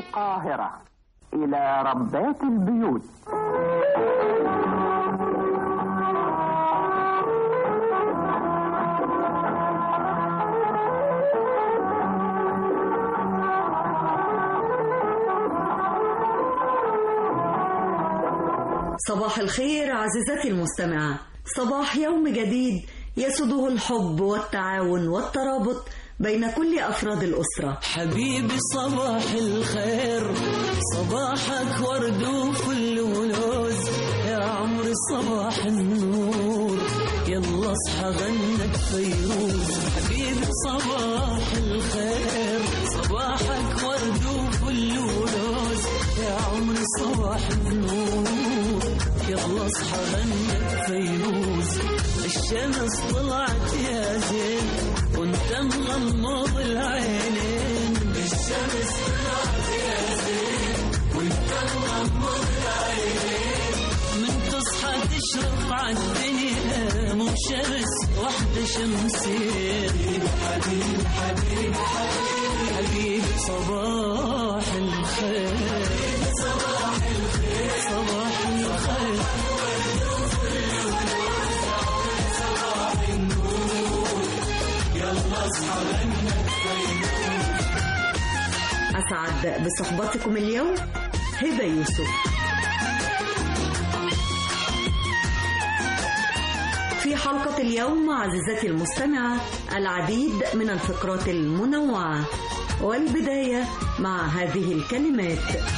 القاهرة إلى ربات البيوت صباح الخير عزيزتي المستمعة صباح يوم جديد يسده الحب والتعاون والترابط بين كل أفراد الأسرة حبيبي صباح الخير صباحك ورد وفل ولوز يا عمري صباح النور يلا اصحى غنك فيروز حبيبي صباح الخير صباحك ورد وفل ولوز يا عمري صباح النور يلا اصحى غنك فيروز الشمس طلعت يا زين وانت مغمض العينين الشمس طلعت يا زين وانت مغمض العينين من تصحى تشرق عالدنيا مو شمس واحدة شمسين حبيب حبيب حبيب حبيب صباح الخير صباح الخير صباح الخير صباح النور يلا اصحى غنك أسعد بصحبتكم اليوم هبة يوسف في حلقة اليوم عزيزتي المستمعة العديد من الفقرات المنوعة والبداية مع هذه الكلمات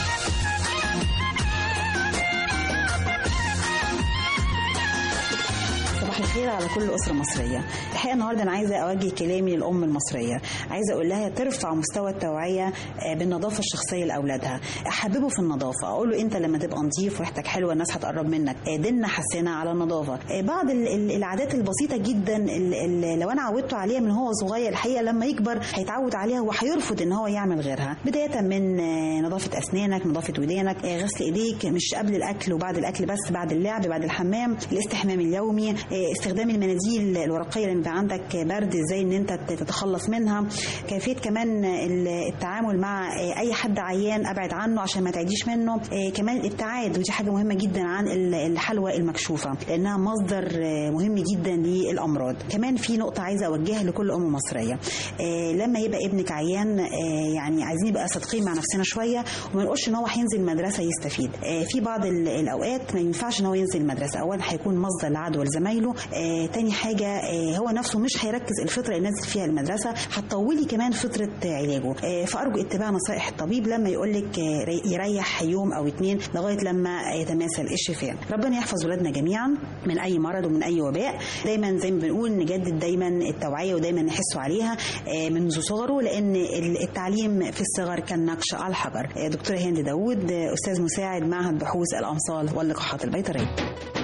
صباح الخير على كل أسرة مصرية الحقيقة النهاردة أنا عايزة أوجه كلامي للأم المصرية عايزة أقول لها ترفع مستوى التوعية آه، بالنظافة الشخصية لأولادها أحببه في النظافة أقول له أنت لما تبقى نظيف وريحتك حلوة الناس هتقرب منك آه، ديننا حسنا على النظافة آه، بعض ال- ال- العادات البسيطة جدا ال- ال- لو أنا عودته عليها من هو صغير الحقيقة لما يكبر هيتعود عليها وهيرفض إن هو يعمل غيرها بداية من آه، نظافة أسنانك نظافة ودانك آه، غسل إيديك مش قبل الأكل وبعد الأكل بس بعد اللعب بعد الحمام الاستحمام اليومي آه، استخدام المناديل الورقيه لما يبقى عندك برد ازاي ان انت تتخلص منها كيفيه كمان ال- التعامل مع آه، اي حد عيان ابعد عنه عشان ما تعديش منه آه، كمان الابتعاد ودي حاجه مهمه جدا عن ال- الحلوى المكشوفه لانها مصدر آه، مهم جدا للامراض كمان في نقطه عايزه اوجهها لكل ام مصريه آه، لما يبقى ابنك عيان آه، يعني عايزين نبقى صادقين مع نفسنا شويه وما نقولش ان هو هينزل المدرسه يستفيد آه، في بعض ال- الاوقات ما ينفعش ان هو ينزل المدرسه اولا هيكون مصدر لعدوى لزمايله آه، تاني حاجه آه، هو نفسه مش هيركز الفتره اللي نازل فيها المدرسه هتطولي كمان فتره آه، علاجه آه، فارجو اتباع نصائح الطبيب لما يقول لك آه، ري- يريح يوم او اتنين لغايه لما يتماثل الشفاء ربنا يحفظ ولادنا جميعا من اي مرض ومن اي وباء دايما زي ما بنقول نجدد دايما التوعيه ودايما نحسوا عليها آه، منذ صغره لان ال- التعليم في الصغر كالنقش على الحجر آه، دكتوره هند داوود آه، استاذ مساعد معهد بحوث الامصال واللقاحات البيطريه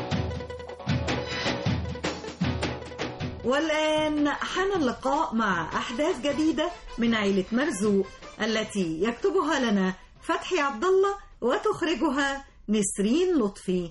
والآن حان اللقاء مع أحداث جديدة من عيلة مرزوق التي يكتبها لنا فتحي عبد الله وتخرجها نسرين لطفي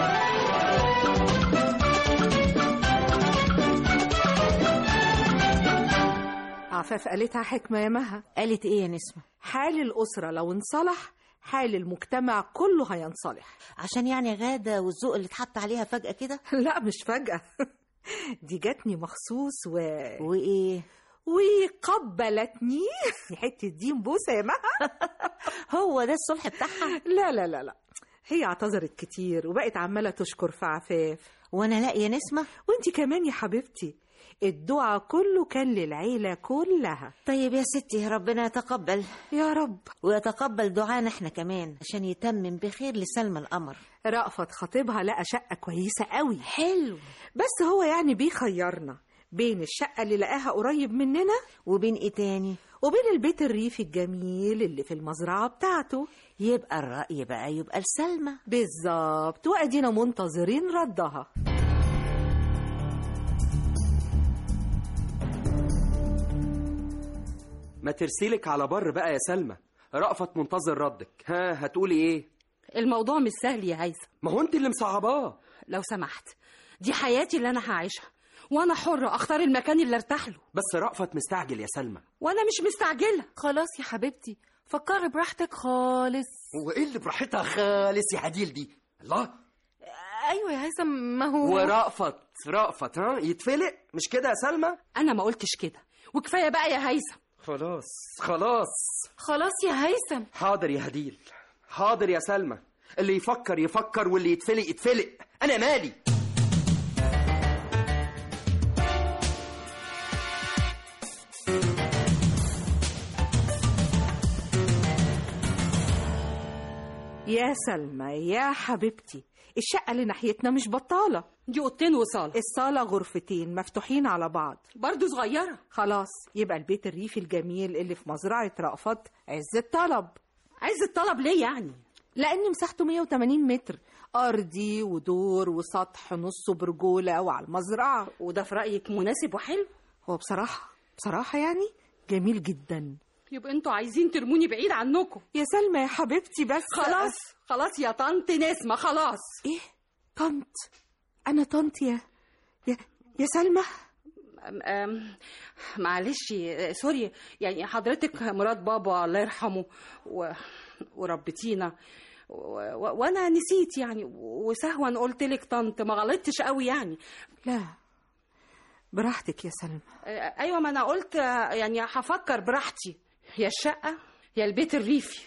عفاف قالتها حكمة يا مها قالت ايه يا نسمة حال الأسرة لو انصلح حال المجتمع كله هينصلح عشان يعني غادة والذوق اللي اتحط عليها فجأة كده لا مش فجأة دي جاتني مخصوص و... وايه وقبلتني حتة دين بوسة يا مها هو ده الصلح بتاعها لا لا لا لا هي اعتذرت كتير وبقت عمالة تشكر في عفاف وانا لا يا نسمة وانتي كمان يا حبيبتي الدعاء كله كان للعيلة كلها طيب يا ستي ربنا يتقبل يا رب ويتقبل دعانا احنا كمان عشان يتمم بخير لسلمى القمر رأفت خطيبها لقى شقة كويسة قوي حلو بس هو يعني بيخيرنا بين الشقة اللي لقاها قريب مننا وبين ايه تاني وبين البيت الريفي الجميل اللي في المزرعة بتاعته يبقى الرأي بقى يبقى لسلمى بالظبط وأدينا منتظرين ردها ما ترسيلك على بر بقى يا سلمى رأفت منتظر ردك ها هتقولي ايه الموضوع مش سهل يا هيثم ما هو انت اللي مصعباه لو سمحت دي حياتي اللي انا هعيشها وانا حرة اختار المكان اللي ارتاح له بس رأفت مستعجل يا سلمى وانا مش مستعجلة خلاص يا حبيبتي فكري براحتك خالص وايه اللي براحتها خالص يا عديل دي الله ايوه يا هيثم ما هو ورأفت رأفت ها يتفلق مش كده يا سلمى انا ما قلتش كده وكفايه بقى يا هيثم خلاص خلاص خلاص يا هيثم حاضر يا هديل حاضر يا سلمى اللي يفكر يفكر واللي يتفلق يتفلق انا مالي يا سلمى يا حبيبتي الشقة اللي ناحيتنا مش بطالة دي اوضتين وصاله الصالة غرفتين مفتوحين على بعض برضه صغيره خلاص يبقى البيت الريفي الجميل اللي في مزرعة رأفت عز الطلب عايز الطلب ليه يعني لأن مساحته 180 متر أرضي ودور وسطح نصه برجولة وعلى المزرعة وده في رايك مناسب وحلو هو بصراحة بصراحة يعني جميل جدا يبقى انتوا عايزين ترموني بعيد عنكم يا سلمى يا حبيبتي بس خلاص خلاص يا طنط نسمة خلاص ايه طنط انا طنط يا يا, يا سلمى أم- أم، معلش آه، سوري يعني حضرتك مرات بابا الله يرحمه و... وربتينا و... و... وانا نسيت يعني وسهوا قلت لك طنط ما غلطتش قوي يعني لا براحتك يا سلمى آه، ايوه ما انا قلت آه، يعني هفكر براحتي يا الشقه يا البيت الريفي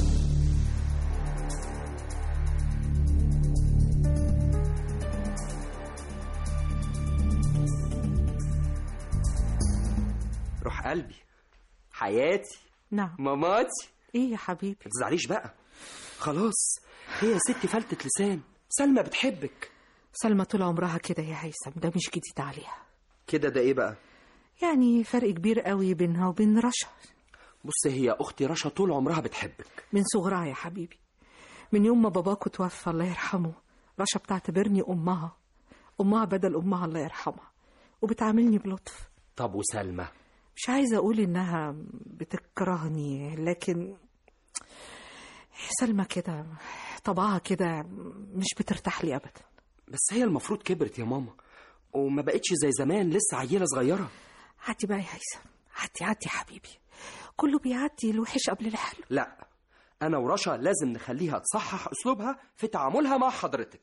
روح قلبي حياتي نعم ماماتي ايه يا حبيبي ما تزعليش بقى خلاص هي يا ستي فلتة لسان سلمى بتحبك سلمى طول عمرها كده يا هيثم ده مش جديد عليها كده ده ايه بقى يعني فرق كبير قوي بينها وبين رشا بص هي اختي رشا طول عمرها بتحبك من صغرها يا حبيبي من يوم ما باباكوا توفى الله يرحمه رشا بتعتبرني امها امها بدل امها الله يرحمها وبتعاملني بلطف طب وسلمى مش عايزة أقول إنها بتكرهني لكن سلمى كده طبعها كده مش بترتاح لي أبدا بس هي المفروض كبرت يا ماما وما بقتش زي زمان لسه عيلة صغيرة عدي بقى يا هيثم عدي عدي يا حبيبي كله بيعدي الوحش قبل الحلو لا أنا ورشا لازم نخليها تصحح أسلوبها في تعاملها مع حضرتك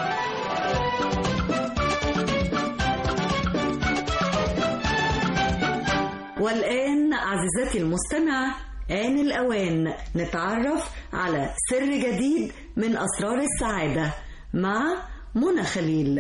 والآن عزيزتي المستمعة آن الأوان نتعرف على سر جديد من أسرار السعادة مع منى خليل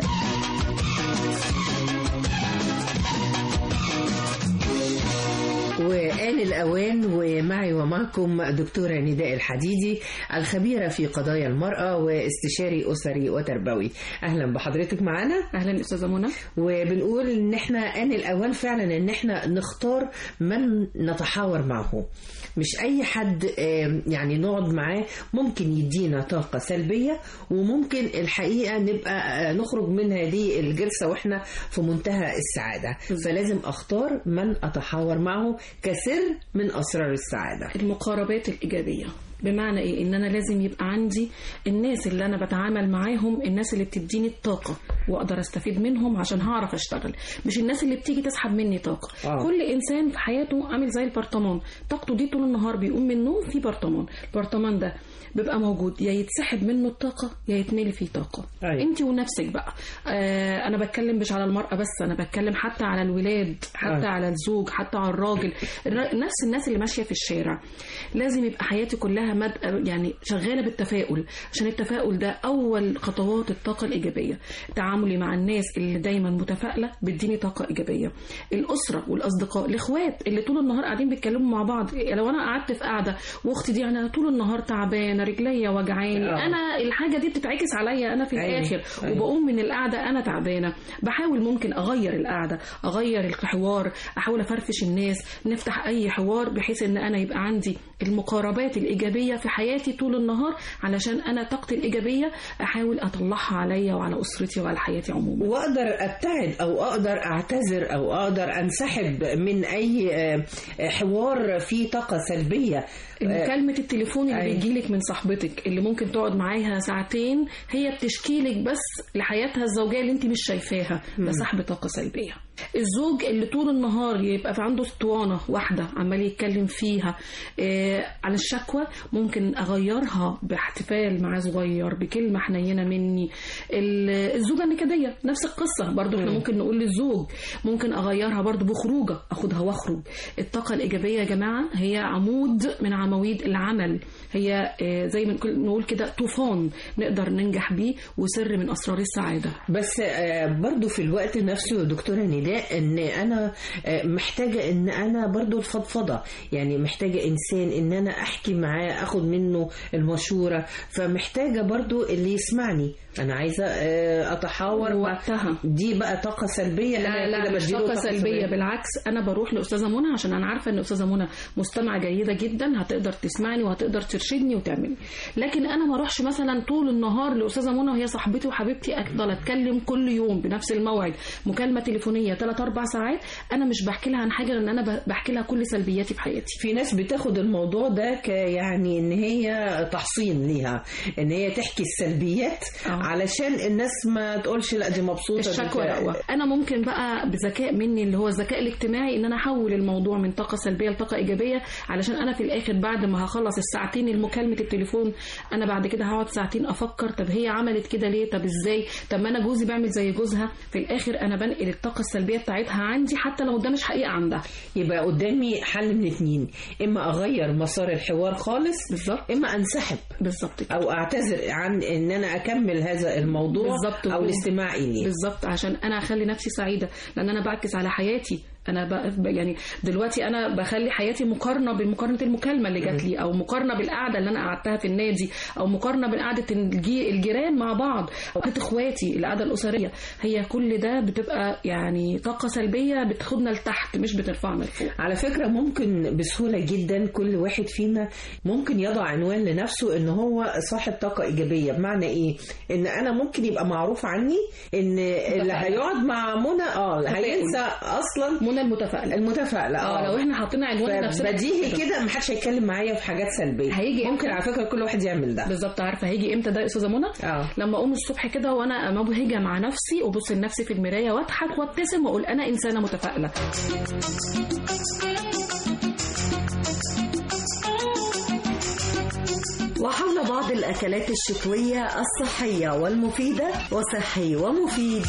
وآن الأوان ومعي ومعكم دكتورة نداء الحديدي الخبيرة في قضايا المرأة واستشاري أسري وتربوي أهلا بحضرتك معنا اهلا استاذه منى وبنقول ان احنا آن الأوان فعلا ان احنا نختار من نتحاور معه مش أي حد آه، يعني نقعد معاه ممكن يدينا طاقة سلبية وممكن الحقيقة نبقى آه، نخرج من هذه الجلسة واحنا في منتهى السعادة فلازم أختار من أتحاور معه كسر من أسرار السعادة المقاربات الايجابيه بمعنى ايه ان انا لازم يبقى عندي الناس اللي انا بتعامل معاهم الناس اللي بتديني الطاقه واقدر استفيد منهم عشان هعرف اشتغل مش الناس اللي بتيجي تسحب مني طاقه آه. كل انسان في حياته عامل زي البرطمان طاقته دي طول النهار بيقوم من النوم في برطمان البرطمان ده بيبقى موجود يا يتسحب منه الطاقه يا يتملي فيه طاقه أيوة. انت ونفسك بقى آه انا بتكلم مش على المراه بس انا بتكلم حتى على الولاد حتى آه. على الزوج حتى على الراجل الر- نفس الناس اللي ماشيه في الشارع لازم يبقى حياتي كلها مد... يعني شغاله بالتفاؤل عشان التفاؤل ده اول خطوات الطاقه الايجابيه تعاملي مع الناس اللي دايما متفائله بتديني طاقه ايجابيه الاسره والاصدقاء الاخوات اللي طول النهار قاعدين بيتكلموا مع بعض لو انا قعدت في قاعده واختي دي انا طول النهار تعبانه رجليا وجعاني آه. انا الحاجه دي بتتعكس عليا انا في أيوة. الاخر أيوة. وبقوم من القعده انا تعبانه بحاول ممكن اغير القعده اغير الحوار احاول افرفش الناس نفتح اي حوار بحيث ان انا يبقى عندي المقاربات الايجابيه في حياتي طول النهار علشان انا طاقتي الايجابيه احاول اطلعها عليا وعلى اسرتي وعلى حياتي عموما واقدر ابتعد او اقدر اعتذر او اقدر انسحب من اي آه، حوار فيه طاقه سلبيه مكالمة التليفون اللي أيوة. بيجيلك من صاحبتك اللي ممكن تقعد معاها ساعتين هي بتشكيلك بس لحياتها الزوجية اللي انت مش شايفاها ده سحب طاقة سلبية الزوج اللي طول النهار يبقى في عنده اسطوانة واحدة عمال يتكلم فيها آه عن الشكوى ممكن أغيرها باحتفال معاه صغير بكلمة حنينة مني ال- الزوجة النكدية نفس القصة برضو احنا مم. ممكن نقول للزوج ممكن أغيرها برضو بخروجة أخدها وأخرج الطاقة الإيجابية يا جماعة هي عمود من عواميد العمل هي آه زي ما نقول- نقول كده طوفان نقدر ننجح بيه وسر من أسرار السعادة بس آه، برضو في الوقت نفسه يا دكتورة نداء ان انا آه، محتاجة ان انا برضو الفضفضة يعني محتاجة انسان ان انا احكي معاه اخد منه المشورة فمحتاجة برضو اللي يسمعني انا عايزة آه، اتحاور وقتها دي بقى طاقة سلبية لا أنا لا كده مش بديله طاقة سلبية بالعكس أنا بروح لأستاذة منى عشان أنا عارفة إن أستاذة منى مستمعة جيدة جدا هتقدر تسمعني وهتقدر ترشدني وتعملي لكن أنا ما أروحش مثلا طول النهار لأستاذة منى وهي صاحبتي وحبيبتي أفضل أتكلم كل يوم بنفس الموعد مكالمة تليفونية 3 4 ساعات أنا مش بحكي لها عن حاجة لأن أنا ب- بحكي لها كل سلبياتي في حياتي في ناس بتاخد الموضوع ده ك يعني ان هي تحصين ليها ان هي تحكي السلبيات علشان الناس ما تقولش لا دي مبسوطه الشكوى دي- رأوة انا ممكن بقى بذكاء مني اللي هو الذكاء الاجتماعي ان انا احول الموضوع من طاقه سلبيه لطاقه ايجابيه علشان انا في الاخر بعد ما هخلص الساعتين المكالمه التليفون انا بعد كده هقعد ساعتين افكر طب هي عملت كده ليه طب ازاي طب ما انا جوزي بعمل زي جوزها في الاخر انا بنقل الطاقه السلبيه بتاعتها عندي حتى لو ده مش حقيقه عندها يبقى قدامي حل من اتنين اما اغير مسار الحوار خالص بالظبط اما انسحب بالظبط او اعتذر عن ان انا اكمل هذا الموضوع بالظبط او الاستماع اليه بالظبط عشان انا اخلي نفسي سعيده لان انا بعكس على حياتي انا ب... ب- يعني دلوقتي انا بخلي حياتي مقارنه بمقارنه المكالمه اللي جات لي او مقارنه بالقعده اللي انا قعدتها في النادي او مقارنه بقعده الجي... الجيران مع بعض او قعده اخواتي القعده الاسريه هي كل ده بتبقى يعني طاقه سلبيه بتاخدنا لتحت مش بترفعنا لفوق على فكرة ممكن بسهولة جدا كل واحد فينا ممكن يضع عنوان لنفسه ان هو صاحب طاقة ايجابية بمعنى ايه ان انا ممكن يبقى معروف عني ان اللي هيقعد مع منى اه تفاؤل. هينسى اصلا منى المتفائله المتفائلة اه لو احنا حاطين عنوان لنفسنا بديهي كده محدش هيتكلم معايا في حاجات سلبية هيجي ممكن على فكرة كل واحد يعمل ده بالظبط عارفه هيجي امتى ده يا استاذه منى اه لما اقوم الصبح كده وانا مبهجه مع نفسي وابص لنفسي في المرايه واضحك وابتسم واقول انا انسانه متفائله وحول بعض الأكلات الشتوية الصحية والمفيدة وصحي ومفيد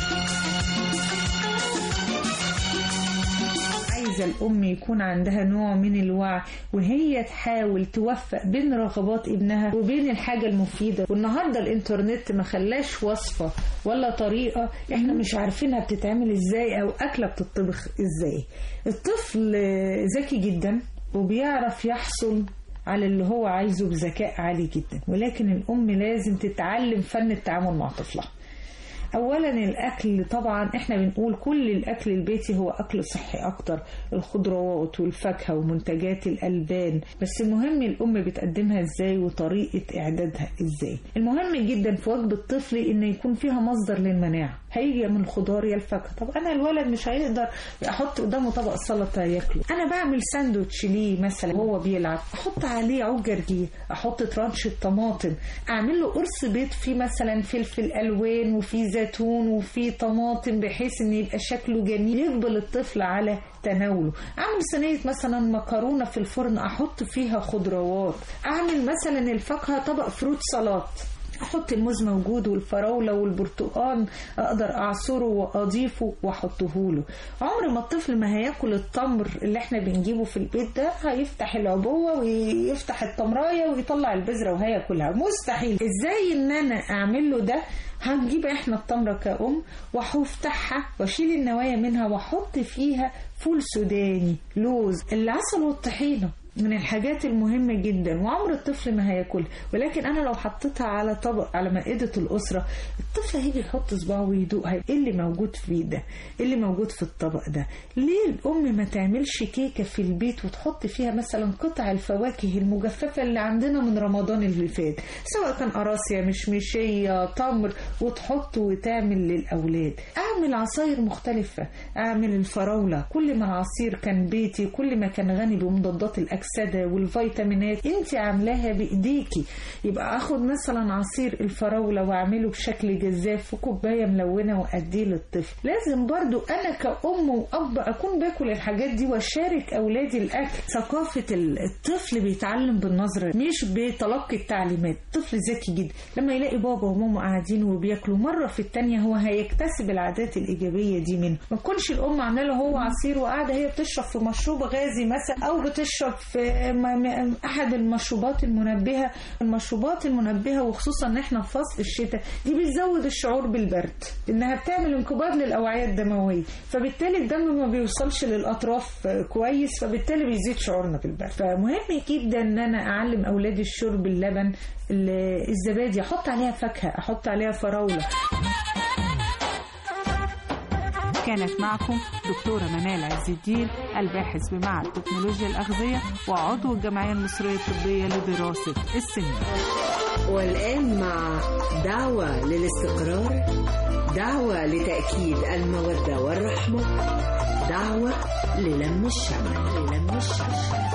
عايزة الأم يكون عندها نوع من الوعي وهي تحاول توفق بين رغبات ابنها وبين الحاجة المفيدة والنهاردة الإنترنت ما خلاش وصفة ولا طريقة إحنا مش عارفينها بتتعمل إزاي أو أكلة بتطبخ إزاي الطفل ذكي جدا وبيعرف يحصل على اللي هو عايزه بذكاء عالي جدا ولكن الأم لازم تتعلم فن التعامل مع طفلها اولا الاكل طبعا احنا بنقول كل الاكل البيتي هو اكل صحي اكتر الخضروات والفاكهه ومنتجات الالبان بس المهم الام بتقدمها ازاي وطريقه اعدادها ازاي المهم جدا في وجبه الطفل ان يكون فيها مصدر للمناعه هيجي من الخضار يا الفاكهه طب انا الولد مش هيقدر احط قدامه طبق سلطه ياكله انا بعمل ساندوتش ليه مثلا وهو بيلعب احط عليه عود جرجير احط ترانش طماطم اعمل له قرص بيض فيه مثلا فلفل الوان وفيه زيتون وفيه طماطم بحيث ان يبقى شكله جميل يقبل الطفل على تناوله اعمل صينيه مثلا مكرونه في الفرن احط فيها خضروات اعمل مثلا الفاكهه طبق فروت سلطات احط الموز موجود والفراوله والبرتقال اقدر اعصره واضيفه واحطه له عمر ما الطفل ما هياكل التمر اللي احنا بنجيبه في البيت ده هيفتح العبوه ويفتح التمرايه ويطلع البذره وهياكلها مستحيل ازاي ان انا اعمل له ده هنجيب احنا التمره كأم وهفتحها واشيل النوايا منها واحط فيها فول سوداني لوز العسل والطحينه من الحاجات المهمة جدا وعمر الطفل ما هياكلها ولكن أنا لو حطيتها على طبق على مائدة الأسرة الطفل هيجي يحط صباعه ويدوق هي- ايه اللي موجود فيه ده ايه اللي موجود في الطبق ده ليه الأم ما تعملش كيكة في البيت وتحط فيها مثلا قطع الفواكه المجففة اللي عندنا من رمضان اللي فات سواء كان قراصية مشمشية تمر وتحط وتعمل للأولاد اعمل عصاير مختلفة اعمل الفراولة كل ما العصير كان بيتي كل ما كان غني بمضادات الاكسدة والفيتامينات انت عاملاها بايديكي يبقى اخد مثلا عصير الفراولة واعمله بشكل جذاب في كوباية ملونة واديه للطفل لازم برضو انا كأم واب اكون باكل الحاجات دي واشارك اولادي الاكل ثقافة ال- الطفل بيتعلم بالنظرة مش بتلقي التعليمات طفل ذكي جدا لما يلاقي بابا وماما قاعدين وبياكلوا مرة في التانية هو هيكتسب العادات الإيجابية دي منه ما تكونش الأم عاملة له هو عصير وقاعدة هي بتشرب في مشروب غازي مثلا أو بتشرب في م- م- أحد المشروبات المنبهة المشروبات المنبهة وخصوصا إن إحنا في فصل الشتاء دي بتزود الشعور بالبرد إنها بتعمل انقباض للأوعية الدموية فبالتالي الدم ما بيوصلش للأطراف آه، كويس فبالتالي بيزيد شعورنا بالبرد فمهم جدا إن أنا أعلم أولادي الشرب اللبن ال- الزبادي أحط عليها فاكهة أحط عليها فراولة كانت معكم دكتورة منال عز الدين الباحث بمعهد تكنولوجيا الأغذية وعضو الجمعية المصرية الطبية لدراسة السن والآن مع دعوة للاستقرار دعوة لتأكيد المودة والرحمة دعوة للم الشمل للم الشمل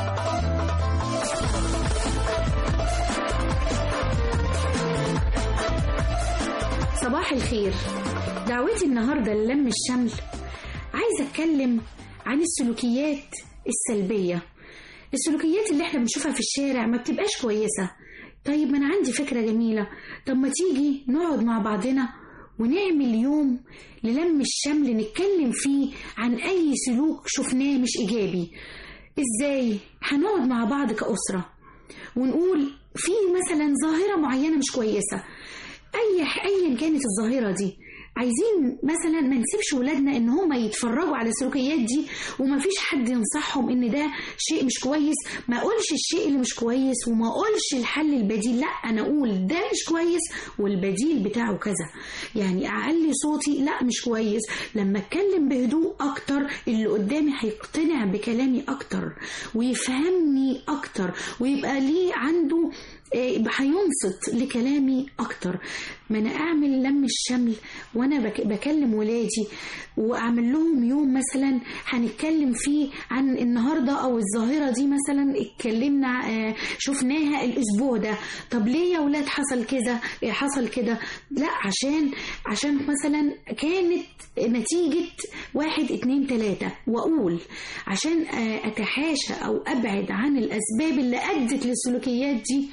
صباح الخير دعوتي النهارده للم الشمل عايزه اتكلم عن السلوكيات السلبيه السلوكيات اللي احنا بنشوفها في الشارع ما بتبقاش كويسه طيب ما انا عندي فكره جميله طب ما تيجي نقعد مع بعضنا ونعمل يوم للم الشمل نتكلم فيه عن اي سلوك شفناه مش ايجابي ازاي هنقعد مع بعض كأسرة ونقول في مثلا ظاهرة معينة مش كويسة اي ايا كانت الظاهره دي عايزين مثلا ما نسيبش ولادنا ان هم يتفرجوا على السلوكيات دي وما فيش حد ينصحهم ان ده شيء مش كويس ما اقولش الشيء اللي مش كويس وما اقولش الحل البديل لا انا اقول ده مش كويس والبديل بتاعه كذا يعني اعلي صوتي لا مش كويس لما اتكلم بهدوء اكتر اللي قدامي هيقتنع بكلامي اكتر ويفهمني اكتر ويبقى ليه عنده آه، هينصت لكلامي اكتر ما انا اعمل لم الشمل وانا بك- بكلم ولادي واعمل لهم يوم مثلا هنتكلم فيه عن النهارده او الظاهره دي مثلا اتكلمنا آه، شفناها الاسبوع ده طب ليه يا ولاد حصل كده آه، حصل كده لا عشان عشان مثلا كانت نتيجة واحد اتنين تلاتة وأقول عشان آه، أتحاشى أو أبعد عن الأسباب اللي أدت للسلوكيات دي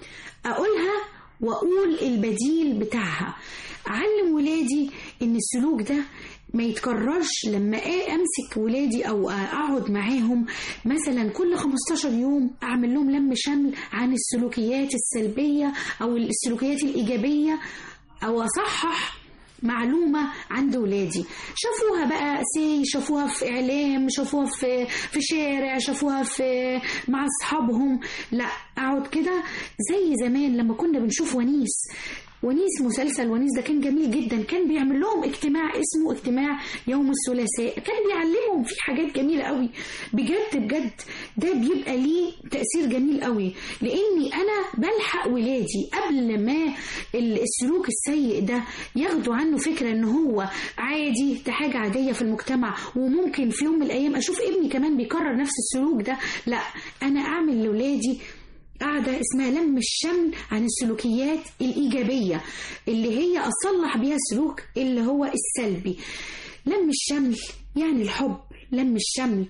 أقولها وأقول البديل بتاعها أعلم ولادي إن السلوك ده ما يتكررش لما آ- امسك ولادي او اقعد معاهم مثلا كل 15 يوم اعمل لهم لم شمل عن السلوكيات السلبيه او السلوكيات الايجابيه او اصحح معلومة عند ولادي شافوها بقى سي شافوها في إعلام شافوها في في شارع شافوها في مع أصحابهم لا أقعد كده زي زمان لما كنا بنشوف ونيس ونيس مسلسل ونيس ده كان جميل جدا كان بيعمل لهم اجتماع اسمه اجتماع يوم الثلاثاء كان بيعلمهم فيه حاجات جميلة قوي بجد بجد ده بيبقى ليه تأثير جميل قوي لاني انا بلحق ولادي قبل ما ال- السلوك السيء ده ياخدوا عنه فكرة ان هو عادي ده حاجة عادية في المجتمع وممكن في يوم من الايام اشوف ابني كمان بيكرر نفس السلوك ده لا انا اعمل لولادي قاعدة اسمها لم الشمل عن السلوكيات الإيجابية اللي هي أصلح بيها السلوك اللي هو السلبي لم الشمل يعني الحب لم الشمل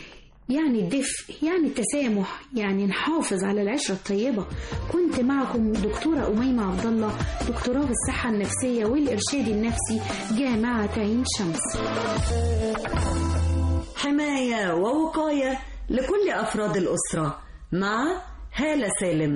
يعني الدفء يعني التسامح يعني نحافظ على العشرة الطيبة كنت معكم دكتورة أميمة عبد الله دكتوراه في الصحة النفسية والإرشاد النفسي جامعة عين شمس حماية ووقاية لكل أفراد الأسرة مع هالة سالم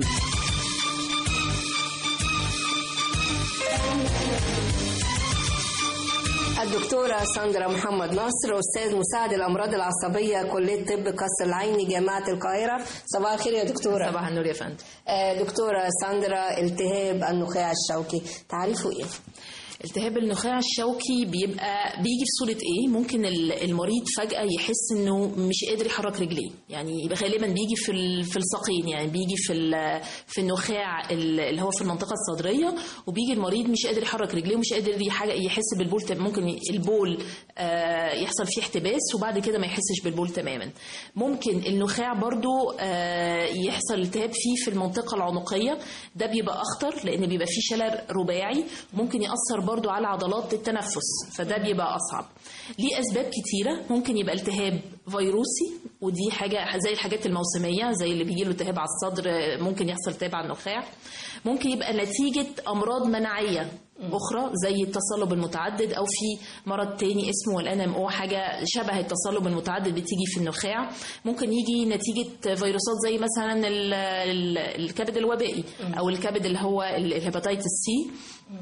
الدكتورة ساندرا محمد نصر أستاذ مساعد الأمراض العصبية كلية طب قصر العيني جامعة القاهرة صباح الخير يا دكتورة صباح النور يا فندم آه، دكتورة ساندرا التهاب النخاع الشوكي تعريفه إيه؟ التهاب النخاع الشوكي بيبقى بيجي في صورة ايه ممكن ال- المريض فجأة يحس انه مش قادر يحرك رجليه يعني يبقى غالبا بيجي في ال- في الساقين يعني بيجي في ال- في النخاع ال- اللي هو في المنطقة الصدرية وبيجي المريض مش قادر يحرك رجليه ومش قادر يح- يحس بالبول تم- ممكن ي- البول آه، يحصل فيه احتباس وبعد كده ما يحسش بالبول تماما ممكن النخاع برضو آه، يحصل التهاب فيه في المنطقة العنقية ده بيبقى أخطر لأن بيبقى فيه شلل رباعي ممكن يأثر برضو على عضلات التنفس فده بيبقى أصعب ليه أسباب كتيرة ممكن يبقى التهاب فيروسي ودي حاجة زي الحاجات الموسمية زي اللي بيجي له التهاب على الصدر آه، ممكن يحصل التهاب على النخاع ممكن يبقى نتيجة أمراض مناعية أخرى زي التصلب المتعدد أو في مرض تاني اسمه الان ام او حاجة شبه التصلب المتعدد بتيجي في النخاع ممكن يجي نتيجة فيروسات زي مثلا ال- ال- الكبد الوبائي أو الكبد اللي هو ال- الهيباتيتس سي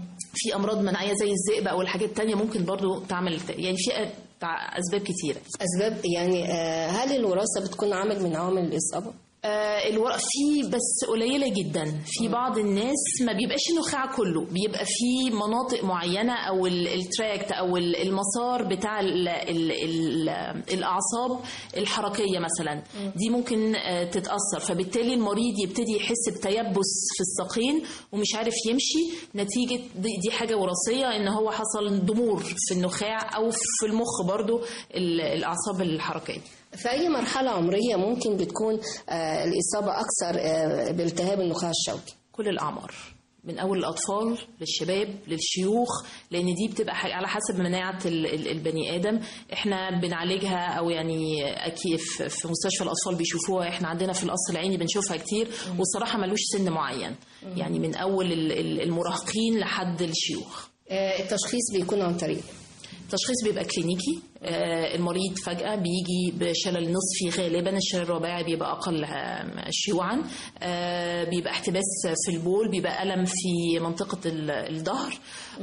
في أمراض مناعية زي الذئب أو الحاجات التانية ممكن برضو تعمل يعني في أ- أسباب كتيرة أسباب يعني آه، هل الوراثة بتكون عامل من عوامل الإصابة؟ آه الورق فيه بس قليلة جدا في بعض الناس ما بيبقاش النخاع كله بيبقى في مناطق معينة أو ال- التراكت أو ال- المسار بتاع ال ال ال الأعصاب الحركية مثلا دي ممكن آه تتأثر فبالتالي المريض يبتدي يحس بتيبس في الساقين ومش عارف يمشي نتيجة دي, دي حاجة وراثية إن هو حصل ضمور في النخاع أو في المخ برضو ال- الأعصاب الحركية في أي مرحلة عمرية ممكن بتكون آه، الإصابة أكثر آه، بالتهاب النخاع الشوكي؟ كل الأعمار من أول الأطفال للشباب للشيوخ لأن دي بتبقى ح- على حسب مناعة ال- ال- البني آدم إحنا بنعالجها أو يعني أكيد في في مستشفى الأطفال بيشوفوها إحنا عندنا في القصر العيني بنشوفها كتير والصراحة ملوش سن معين يعني من أول ال- ال- المراهقين لحد الشيوخ آه، التشخيص بيكون عن طريق التشخيص بيبقى كلينيكي آه، المريض فجأة بيجي بشلل نصفي غالبا الشلل الرباعي بيبقى أقل آه، شيوعا آه، بيبقى احتباس في البول بيبقى ألم في منطقة ال- الظهر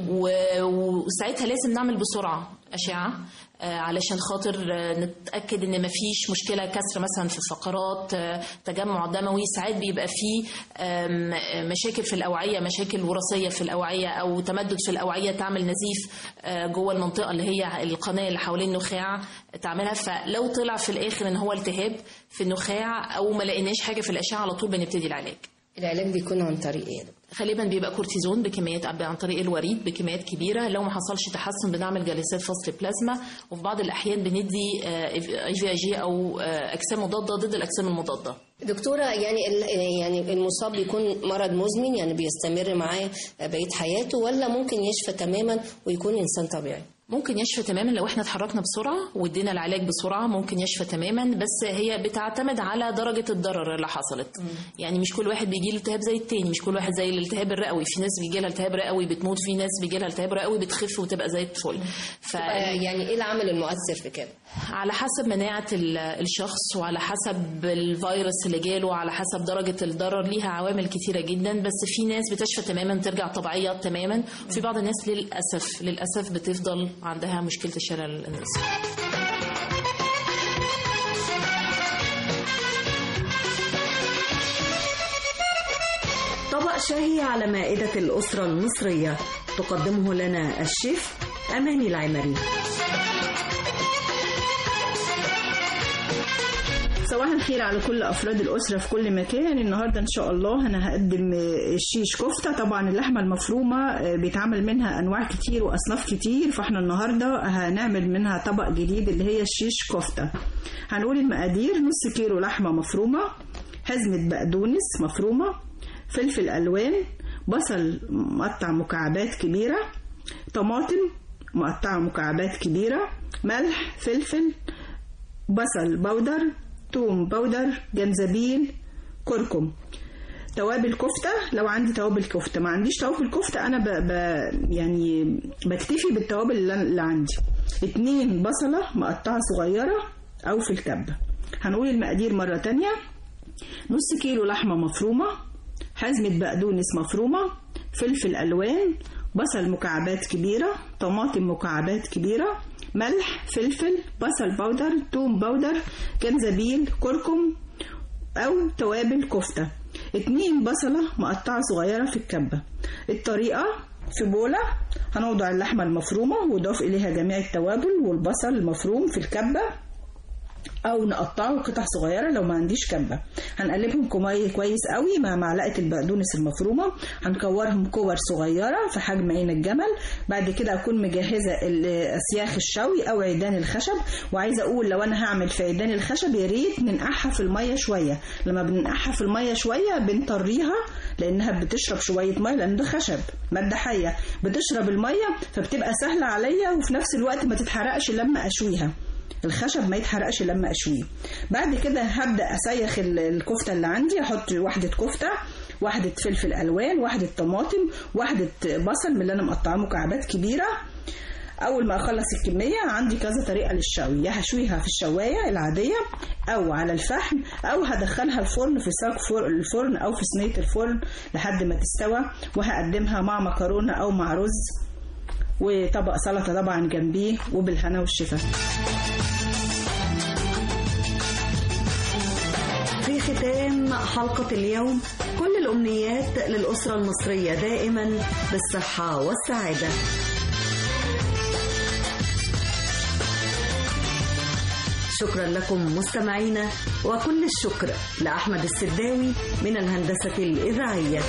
و- وساعتها لازم نعمل بسرعة أشعة آه، علشان خاطر آه، نتأكد إن مفيش مشكلة كسر مثلا في الفقرات آه، تجمع دموي ساعات بيبقى فيه آم، آه، مشاكل في الأوعية مشاكل وراثية في الأوعية أو تمدد في الأوعية تعمل نزيف آه، جوه المنطقة اللي هي القناة اللي حوالين النخاع تعملها فلو طلع في الآخر إن هو التهاب في النخاع أو ما لقيناش حاجة في الأشعة على طول بنبتدي العلاج العلاج بيكون عن طريق إيه؟ غالبا بيبقى كورتيزون بكميات عن طريق الوريد بكميات كبيره لو ما حصلش تحسن بنعمل جلسات فصل بلازما وفي بعض الاحيان بندي اي في جي او آه، اجسام مضاده ضد الاجسام المضاده دكتورة يعني ال- يعني المصاب بيكون مرض مزمن يعني بيستمر معاه بقية حياته ولا ممكن يشفى تماما ويكون إنسان طبيعي؟ ممكن يشفى تماما لو احنا اتحركنا بسرعه وادينا العلاج بسرعه ممكن يشفى تماما بس هي بتعتمد على درجه الضرر اللي حصلت يعني مش كل واحد بيجي له التهاب زي التاني مش كل واحد زي الالتهاب الرئوي في ناس بيجي لها التهاب رئوي بتموت في ناس بيجي لها التهاب رئوي بتخف وتبقى زي الفل ف يعني ايه العامل المؤثر في كده؟ على حسب مناعة ال- الشخص وعلى حسب الفيروس اللي جاله وعلى حسب درجة الضرر ليها عوامل كتيرة جدا بس في ناس بتشفى تماما ترجع طبيعية تماما وفي بعض الناس للأسف للأسف بتفضل عندها مشكلة الشلل النصفي طبق شهي على مائدة الأسرة المصرية تقدمه لنا الشيف أماني العمري صباح الخير على كل افراد الاسره في كل مكان النهارده ان شاء الله انا هقدم الشيش كفته طبعا اللحمه المفرومه بيتعمل منها انواع كتير واصناف كتير فاحنا النهارده هنعمل منها طبق جديد اللي هي الشيش كفته هنقول المقادير نص كيلو لحمه مفرومه حزمه بقدونس مفرومه فلفل الوان بصل مقطع مكعبات كبيره طماطم مقطعه مكعبات كبيره ملح فلفل بصل بودر توم بودر جنزبيل كركم توابل كفتة لو عندي توابل كفتة ما عنديش توابل كفتة أنا ب... ب... يعني بكتفي بالتوابل اللي اللي عندي اتنين بصلة مقطعة صغيرة أو في الكبة هنقول المقادير مرة تانية نص كيلو لحمة مفرومة حزمة بقدونس مفرومة فلفل ألوان بصل مكعبات كبيرة طماطم مكعبات كبيرة ملح فلفل بصل بودر توم بودر جنزبيل كركم أو توابل كفتة اتنين بصلة مقطعة صغيرة في الكبة الطريقة في بولة هنوضع اللحمة المفرومة وضاف إليها جميع التوابل والبصل المفروم في الكبة او نقطعه قطع صغيره لو ما عنديش كبه هنقلبهم كوي- كويس قوي مع معلقه البقدونس المفرومه هنكورهم كور صغيره في حجم عين الجمل بعد كده اكون مجهزه ال- اسياخ الشوي او عيدان الخشب وعايزه اقول لو انا هعمل في عيدان الخشب يا ريت ننقعها في الميه شويه لما بننقعها في الميه شويه بنطريها لانها بتشرب شويه ميه لان ده خشب ماده حيه بتشرب الميه فبتبقى سهله عليا وفي نفس الوقت ما تتحرقش لما اشويها الخشب ما يتحرقش لما اشويه بعد كده هبدا اسيخ ال- الكفته اللي عندي احط واحده كفته واحده فلفل الوان واحده طماطم واحده بصل من اللي انا مقطعاه مكعبات كبيره اول ما اخلص الكميه عندي كذا طريقه للشوي يا هشويها في الشوايه العاديه او على الفحم او هدخلها الفرن في ساق فر- الفرن او في صينيه الفرن لحد ما تستوى وهقدمها مع مكرونه او مع رز وطبق سلطه طبعا جنبيه وبالهنا والشفا في ختام حلقة اليوم كل الأمنيات للأسرة المصرية دائما بالصحة والسعادة شكرا لكم مستمعينا وكل الشكر لأحمد السداوي من الهندسة الإذاعية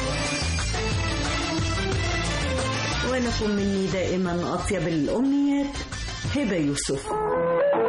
ولكم مني دائما أطيب الأمنيات هبة يوسف